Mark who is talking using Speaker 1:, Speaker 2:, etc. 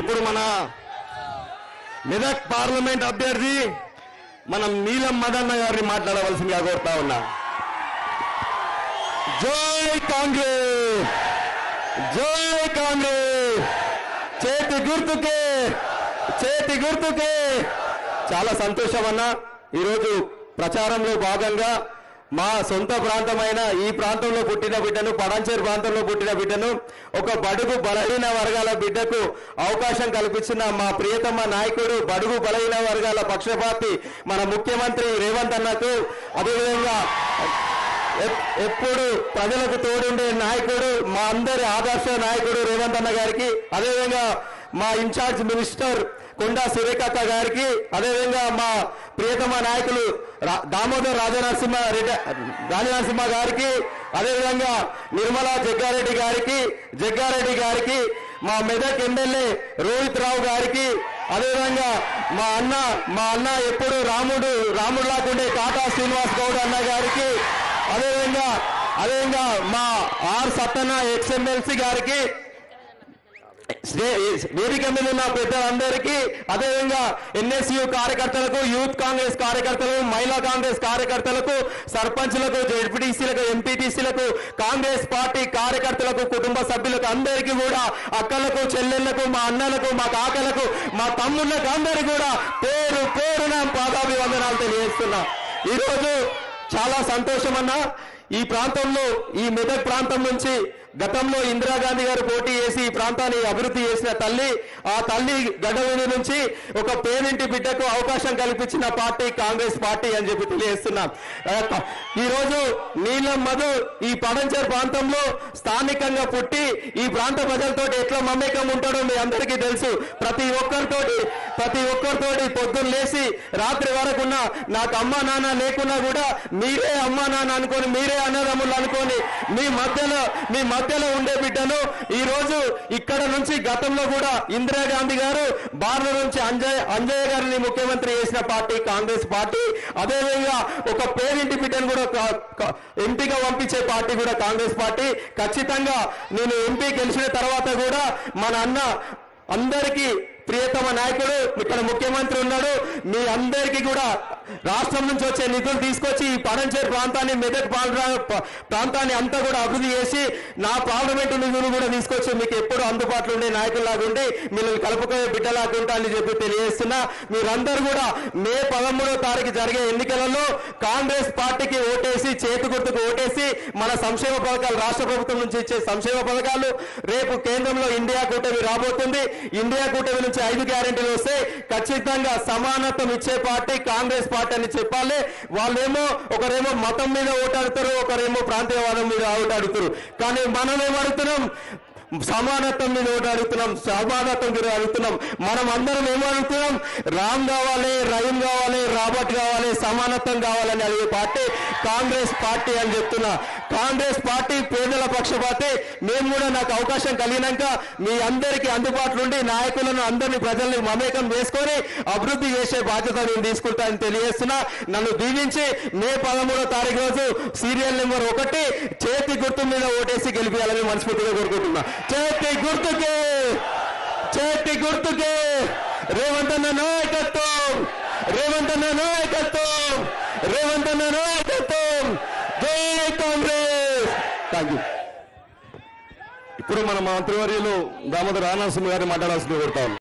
Speaker 1: ఇప్పుడు మన మెదక్ పార్లమెంట్ అభ్యర్థి మనం నీలం మదన్న గారిని మాట్లాడవలసిందిగా కోరుతా ఉన్నా జై కాంగ్రెస్ జై కాంగ్రెస్ చేతి గుర్తుకే చేతి గుర్తుకే చాలా సంతోషం అన్న ఈరోజు ప్రచారంలో భాగంగా మా సొంత ప్రాంతమైన ఈ ప్రాంతంలో పుట్టిన బిడ్డను పడంచేరు ప్రాంతంలో పుట్టిన బిడ్డను ఒక బడుగు బలహీన వర్గాల బిడ్డకు అవకాశం కల్పించిన మా ప్రియతమ నాయకుడు బడుగు బలహీన వర్గాల పక్షపాతి మన ముఖ్యమంత్రి రేవంత్ అన్నకు అదేవిధంగా ఎప్- ఎప్పుడు ప్రజలకు తోడుండే నాయకుడు మా అందరి ఆదర్శ నాయకుడు రేవంత్ అన్న గారికి అదేవిధంగా మా ఇన్ఛార్జ్ మినిస్టర్ కొండా సురేఖక్క గారికి అదేవిధంగా మా ప్రియతమ నాయకులు రా- దామోదర్ రాజనరసింహ రెడ్డి రాజనరసింహ గారికి అదేవిధంగా నిర్మలా జగ్గారెడ్డి గారికి జగ్గారెడ్డి గారికి మా మెదక్ ఎమ్మెల్యే రోహిత్ రావు గారికి అదేవిధంగా మా అన్న మా అన్న ఎప్పుడు రాముడు రాముడు లాకుండే కాటా శ్రీనివాస్ గౌడ్ అన్న గారికి అదేవిధంగా అదేవిధంగా మా ఆర్ సత్తన్న ఎక్స్ఎమ్మెల్సీ గారికి స్నే- వేదిక మీద ఉన్న పెద్దలందరికీ అదేవిధంగా ఎన్ఎస్యు కార్యకర్తలకు యూత్ కాంగ్రెస్ కార్యకర్తలకు మహిళా కాంగ్రెస్ కార్యకర్తలకు సర్పంచ్లకు జెడ్పీటీసీలకు ఎంపీటీసీలకు కాంగ్రెస్ పార్టీ కార్యకర్తలకు కుటుంబ సభ్యులకు అందరికీ కూడా అక్కలకు చెల్లెళ్లకు మా అన్నలకు మా కాకలకు మా తమ్ముళ్ళకు అందరికీ కూడా పేరు పేరున పాదాభివందనాలు తెలియజేస్తున్నా ఈరోజు చాలా సంతోషం అన్నా ఈ ప్రాంతంలో ఈ మెదక్ ప్రాంతం నుంచి గతంలో ఇందిరాగాంధీ గారు పోటీ చేసి ఈ ప్రాంతాన్ని అభివృద్ధి చేసిన తల్లి ఆ తల్లి గడ్డ మీద నుంచి ఒక పేరింటి బిడ్డకు అవకాశం కల్పించిన పార్టీ కాంగ్రెస్ పార్టీ అని చెప్పి తెలియజేస్తున్నాం ఆ, క- ఈ రోజు నీలం మధు ఈ పడంచర్ ప్రాంతంలో స్థానికంగా పుట్టి ఈ ప్రాంత ప్రజలతో ఎట్లా మమేకం ఉంటాడో మీ అందరికీ తెలుసు ప్రతి ఒక్కరితోటి ప్రతి ఒక్కరితోటి పొద్దున్న లేచి రాత్రి వరకున్న నాకు అమ్మ నాన్న లేకున్నా కూడా మీరే అమ్మ నాన్న అనుకొని మీరే అన్నదమ్ములు అనుకొని మీ మధ్యలో మీ మధ్యలో ఉండే బిడ్డను ఈ రోజు ఇక్కడ నుంచి గతంలో కూడా ఇందిరాగాంధీ గారు బార్ల నుంచి అంజయ్ అంజయ్య గారిని ముఖ్యమంత్రి చేసిన పార్టీ కాంగ్రెస్ పార్టీ అదేవిధంగా ఒక పేరింటి బిడ్డను కూడా క- క- ఎంపీగా పంపించే పార్టీ కూడా కాంగ్రెస్ పార్టీ ఖచ్చితంగా నేను ఎంపీ గెలిచిన తర్వాత కూడా మన అన్న అందరికీ ప్రియతమ నాయకుడు ఇక్కడ ముఖ్యమంత్రి ఉన్నాడు మీ అందరికీ కూడా రాష్ట్రం నుంచి వచ్చే నిధులు తీసుకొచ్చి ఈ పడంచేరు ప్రాంతాన్ని మెదక్ ప్రాంత- ప- ప్రాంతాన్ని అంతా కూడా అభివృద్ధి చేసి నా పార్లమెంటు నిధులు కూడా తీసుకొచ్చి మీకు ఎప్పుడు అందుబాటులో ఉండే నాయకుల్లాగా ఉండి మిమ్మల్ని కలుపుకోయే బిడ్డలాగా ఉంటా అని చెప్పి తెలియజేస్తున్నా మీరందరూ కూడా మే పదమూడో తారీఖు జరిగే ఎన్నికలలో కాంగ్రెస్ పార్టీకి ఓటేసి చేతి గుర్తుకు ఓటేసి మన సంక్షేమ పథకాలు రాష్ట్ర ప్రభుత్వం నుంచి ఇచ్చే సంక్షేమ పథకాలు రేపు కేంద్రంలో ఇండియా కూటమి రాబోతుంది ఇండియా కూటమి నుంచి ఐదు గ్యారెంటీలు వస్తే ఖచ్చితంగా సమానత్వం ఇచ్చే పార్టీ కాంగ్రెస్ పార్టీ అని చెప్పాలి వాళ్ళేమో ఒకరేమో మతం మీద ఓటాడుతారు ఒకరేమో ప్రాంతీయవాదం మీద ఓటాడుతారు కానీ మనం ఏం అడుగుతున్నాం సమానత్వం మీద ఓటు అడుగుతున్నాం సమానత్వం మీద అడుగుతున్నాం మనం అందరం ఏం అడుగుతున్నాం రామ్ కావాలి రహీం కావాలి రాబర్ట్ కావాలి సమానత్వం కావాలని అడిగే పార్టీ కాంగ్రెస్ పార్టీ అని చెప్తున్నా కాంగ్రెస్ పార్టీ పేదల పక్షపాతి మేము కూడా నాకు అవకాశం కలిగినాక మీ అందరికీ అందుబాటులో ఉండి నాయకులను అందరినీ ప్రజల్ని మమేకం చేసుకొని అభివృద్ధి చేసే బాధ్యత నేను తీసుకుంటానని తెలియజేస్తున్నా నన్ను దీవించి మే పదమూడో తారీఖు రోజు సీరియల్ నెంబర్ ఒకటి చేతి గుర్తు మీద ఓటేసి గెలిపించాలని మనస్ఫూర్తిగా కోరుకుంటున్నా చేతి గుర్తుకే చేతి గుర్తుకే రేవంత్ అన్న నాయకత్వం రేవంత్ అన్న నాయకత్వం రేవంత్ అన్న నాయకత్వం జై కాంగ్రెస్ థ్యాంక్ యూ ఇప్పుడు మన మంత్రివర్యులు దామోదర్ రానాసింహ గారిని మాట్లాడాల్సింది కోరుతాం